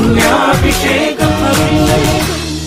പുണ്യാഭിഷേകം അഭിഷേകം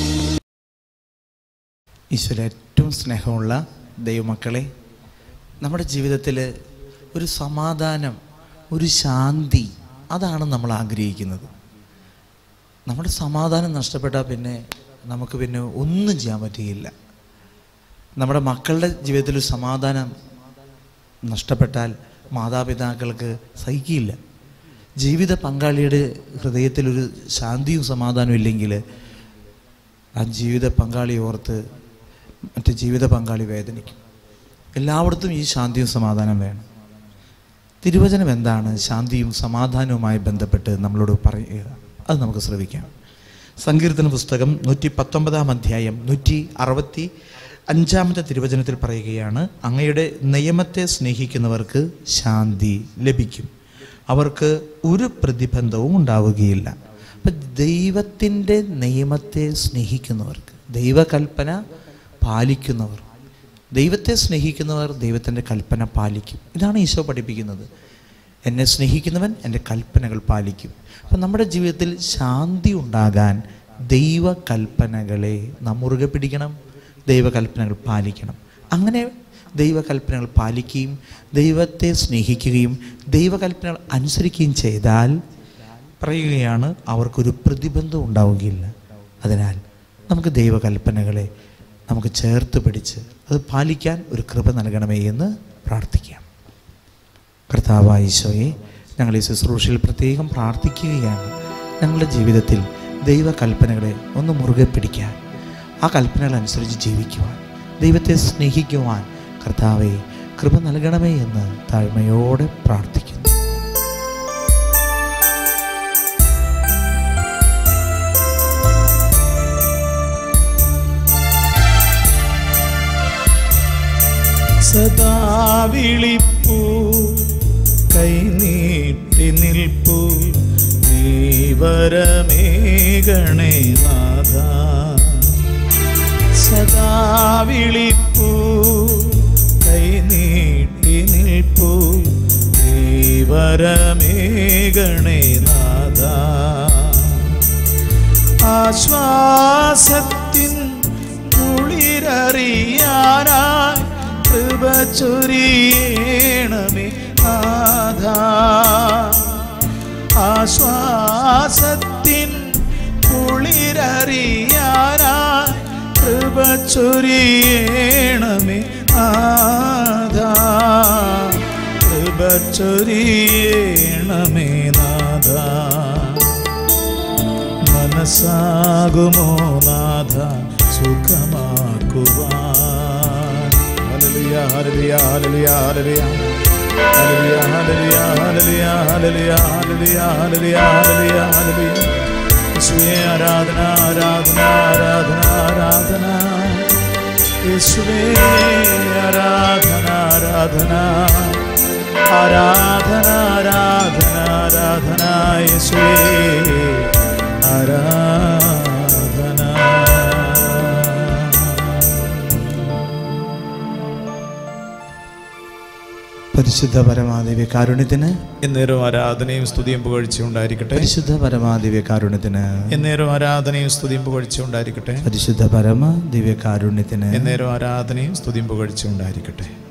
ഈശ്വര ഏറ്റവും സ്നേഹമുള്ള ദൈവമക്കളെ നമ്മുടെ ജീവിതത്തിൽ ഒരു സമാധാനം ഒരു ശാന്തി അതാണ് നമ്മൾ ആഗ്രഹിക്കുന്നത് നമ്മുടെ സമാധാനം നഷ്ടപ്പെട്ടാൽ പിന്നെ നമുക്ക് പിന്നെ ഒന്നും ചെയ്യാൻ പറ്റുകയില്ല നമ്മുടെ മക്കളുടെ ജീവിതത്തിൽ ഒരു സമാധാനം നഷ്ടപ്പെട്ടാൽ മാതാപിതാക്കൾക്ക് സഹിക്കില്ല ജീവിത പങ്കാളിയുടെ ഹൃദയത്തിലൊരു ശാന്തിയും സമാധാനവും ഇല്ലെങ്കിൽ ആ ജീവിത പങ്കാളി ഓർത്ത് മറ്റ് ജീവിത പങ്കാളി വേദനിക്കും എല്ലായിടത്തും ഈ ശാന്തിയും സമാധാനം വേണം തിരുവചനം എന്താണ് ശാന്തിയും സമാധാനവുമായി ബന്ധപ്പെട്ട് നമ്മളോട് പറയുക അത് നമുക്ക് ശ്രവിക്കാം സങ്കീർത്തന പുസ്തകം നൂറ്റി പത്തൊമ്പതാം അധ്യായം നൂറ്റി അറുപത്തി അഞ്ചാമത്തെ തിരുവചനത്തിൽ പറയുകയാണ് അങ്ങയുടെ നിയമത്തെ സ്നേഹിക്കുന്നവർക്ക് ശാന്തി ലഭിക്കും അവർക്ക് ഒരു പ്രതിബന്ധവും ഉണ്ടാവുകയില്ല അപ്പം ദൈവത്തിൻ്റെ നിയമത്തെ സ്നേഹിക്കുന്നവർക്ക് ദൈവകൽപ്പന പാലിക്കുന്നവർ ദൈവത്തെ സ്നേഹിക്കുന്നവർ ദൈവത്തിൻ്റെ കൽപ്പന പാലിക്കും ഇതാണ് ഈശോ പഠിപ്പിക്കുന്നത് എന്നെ സ്നേഹിക്കുന്നവൻ എൻ്റെ കൽപ്പനകൾ പാലിക്കും അപ്പം നമ്മുടെ ജീവിതത്തിൽ ശാന്തി ഉണ്ടാകാൻ ദൈവകൽപ്പനകളെ നാം മുറുകെ പിടിക്കണം ദൈവകൽപ്പനകൾ പാലിക്കണം അങ്ങനെ ദൈവകൽപ്പനകൾ പാലിക്കുകയും ദൈവത്തെ സ്നേഹിക്കുകയും ദൈവകൽപ്പനകൾ അനുസരിക്കുകയും ചെയ്താൽ പറയുകയാണ് അവർക്കൊരു പ്രതിബന്ധം ഉണ്ടാവുകയില്ല അതിനാൽ നമുക്ക് ദൈവകൽപ്പനകളെ നമുക്ക് ചേർത്ത് പിടിച്ച് അത് പാലിക്കാൻ ഒരു കൃപ നൽകണമേ എന്ന് പ്രാർത്ഥിക്കാം കർത്താവായ ഈശോയെ ഞങ്ങൾ ഈ ശുശ്രൂഷയിൽ പ്രത്യേകം പ്രാർത്ഥിക്കുകയാണ് ഞങ്ങളുടെ ജീവിതത്തിൽ ദൈവകൽപ്പനകളെ ഒന്ന് മുറുകെ പിടിക്കാൻ ആ കൽപ്പനകൾ അനുസരിച്ച് ജീവിക്കുവാൻ ദൈവത്തെ സ്നേഹിക്കുവാൻ കർത്താവെ കൃപ നൽകണമേ എന്ന് താഴ്മയോടെ പ്രാർത്ഥിക്കുന്നു സദാ വിളിപ്പൂ കൈനീട്ടി നിൽപ്പൂ നീവരമേകണേ നാഥ സദാ വിളിപ്പൂ കൈനീട്ടി നിൽപ്പൂ നീവരമേകണേ നാഥ ആശ്വാസത്തിൻ കുളിരറിയാനായി കൃപ ചൊരിയണമേ ആധാ ആശ്വാസത്തിൻ കുളിരറിയാനായി കൃപ ചൊരിയണമേ ആധാ കൃപ ചൊരിയണമേ നാഥാ മനസ്സാകുമോ നാഥ സുഖമാക്കുവാൻ ഹല്ലേലൂയ ഹല്ലേലൂയ ഹല്ലേലൂയ ഹല്ലേലൂയ ഹല്ലേലൂയ ഹല്ലേലൂയ ഹല്ലേലൂയ ഹല്ലേലൂയ ഹല്ലേലൂയ ഹല്ലേലൂയ ഹല്ലേലൂയ യേശുവേ ആരാധന ആരാധന ആരാധന ആരാധന യേശുവേ ആരാധന ആരാധന ആരാധന ആരാധന ആരാധന യേശുവേ പരിശുദ്ധ പരമാദേവ്യ കാരുണ്യത്തിന് എന്നേരം ആരാധനയും സ്തുതിയും പുകഴ്ച ഉണ്ടായിരിക്കട്ടെ പരിശുദ്ധ പരമാദിവ്യ കാരുണ്യത്തിന് എന്നേരം ആരാധനയും സ്തുതിയും പുകഴ്ച ഉണ്ടായിരിക്കട്ടെ പരിശുദ്ധ പരമ ദിവ്യ കാരുണ്യത്തിന് എന്നേരം ആരാധനയും സ്തുതിയും പുകഴ്ച ഉണ്ടായിരിക്കട്ടെ